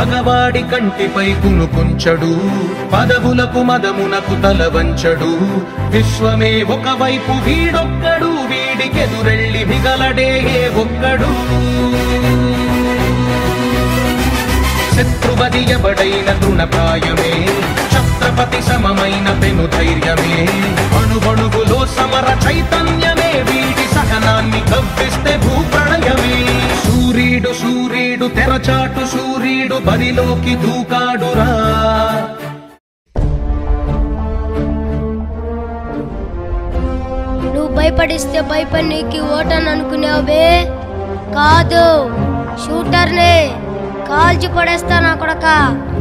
పగవాడి కంటిపై కునుకుంచడు పదవులకు మదమునకు తల వంచడు విశ్వమే ఒకవైపు వీడొక్కడు వీడికెదురెళ్ళి మిగలడే ఏ ఒక్కడు శత్రువది ఎవడైన తృణప్రాయమే ఛత్రపతి సమమైన పెను ధైర్యమే అణువణువులో సమర చైతన్యమే వీడి సహనాన్ని కవ్విస్తే భూప్రళయమే సూర్యుడు సూర్యుడు తెరచాటు సూర్యుడు బరిలోకి దూకాడురా నువ్వు భయపడిస్తే భయపడి నీకు ఓటని అనుకున్నావే కాదు షూటర్నే కాల్చి పడేస్తా నా కొడక